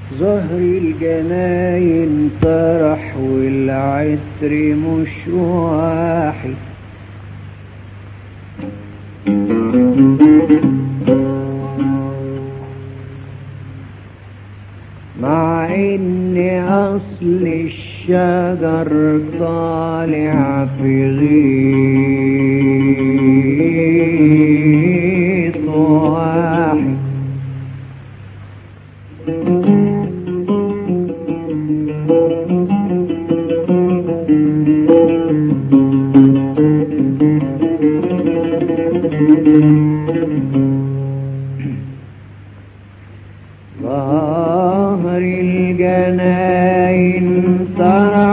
زهر الجناين طرح والعطر مش واحد مع ان اصل الشجر طالع في غيط واحد ظهر الجناين طرح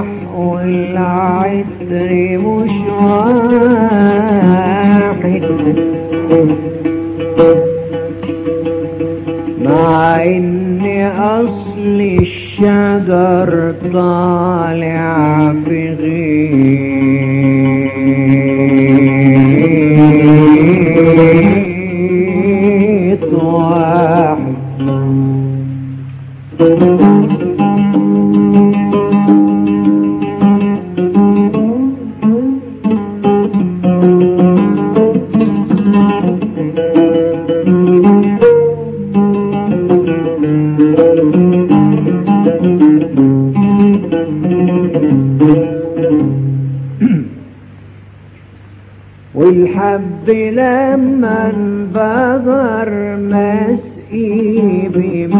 والعطر مش واحد مع ان اصل الشجر طالع في غيط واحد والحب لما انبذر مسقي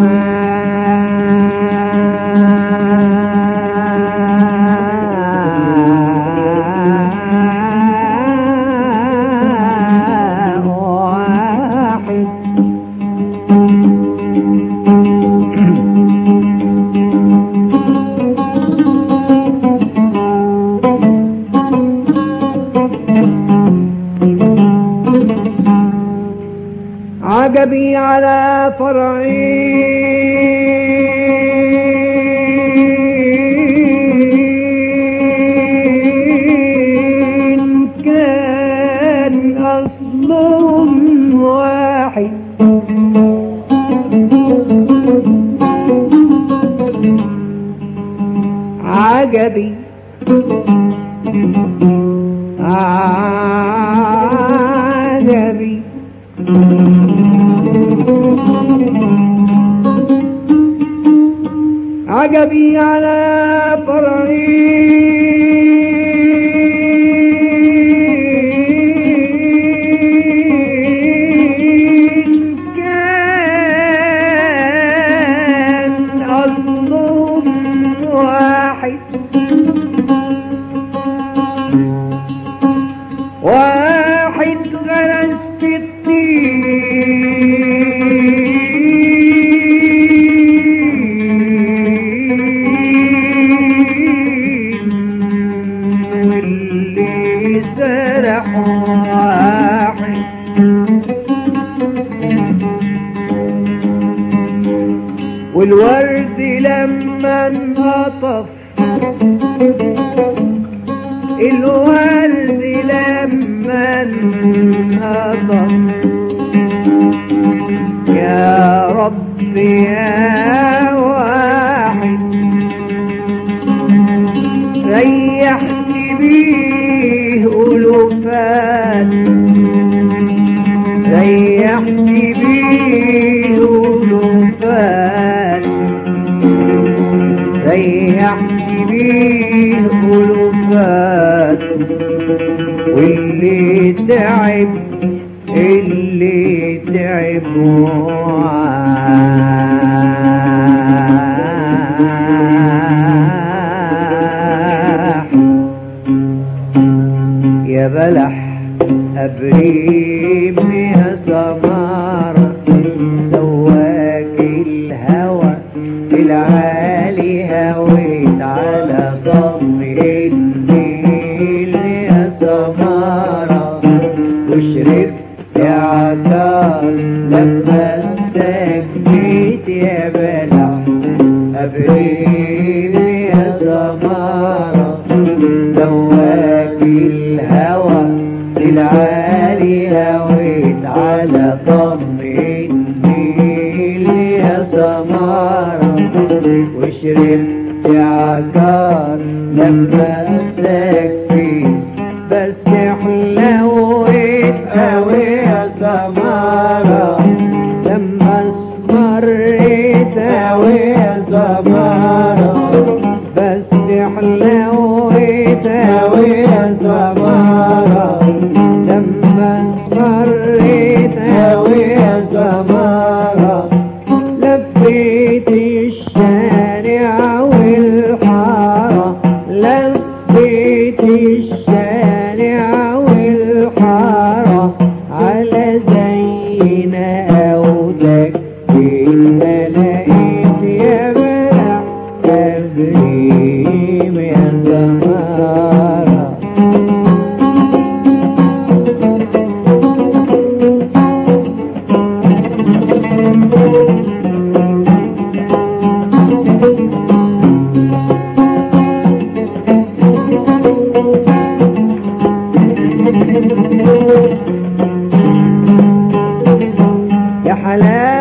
بماء واحد عجبي على فرعين كان أصلهم واحد عجبي عجبي عجبي على فرعين كان أصلهم واحد واحد غرس في الطين واللي سرح واحد والورد لما انقطف الورد لما انقطف يا رب يا واحد ريحني بيه ألوفات ريحني بيه ألوفات ريحني بيه ألوفات واللي تعب اللي تعب وعاح يا بلح أبريم يا سمارة سواك الهوى العالي هويت على ضم النيل يا سمارة وشربت يا عطار لما استجيت يا بلح أبريم يا سمارة سواك الهوى العالي هويت على ضم النيل يا سمارة شربت عكار لما تكفي بس حلوت قوي يا سمارة لما اسمريت قوي يا سمارة بس حلوت قوي يا سمارة لما اسمريت قوي يا سمارة لفيت الشارع والحارة لفيت الشارع والحارة على زينا أو ما لقيت يا بلع تبريم يا زمارة يا حلال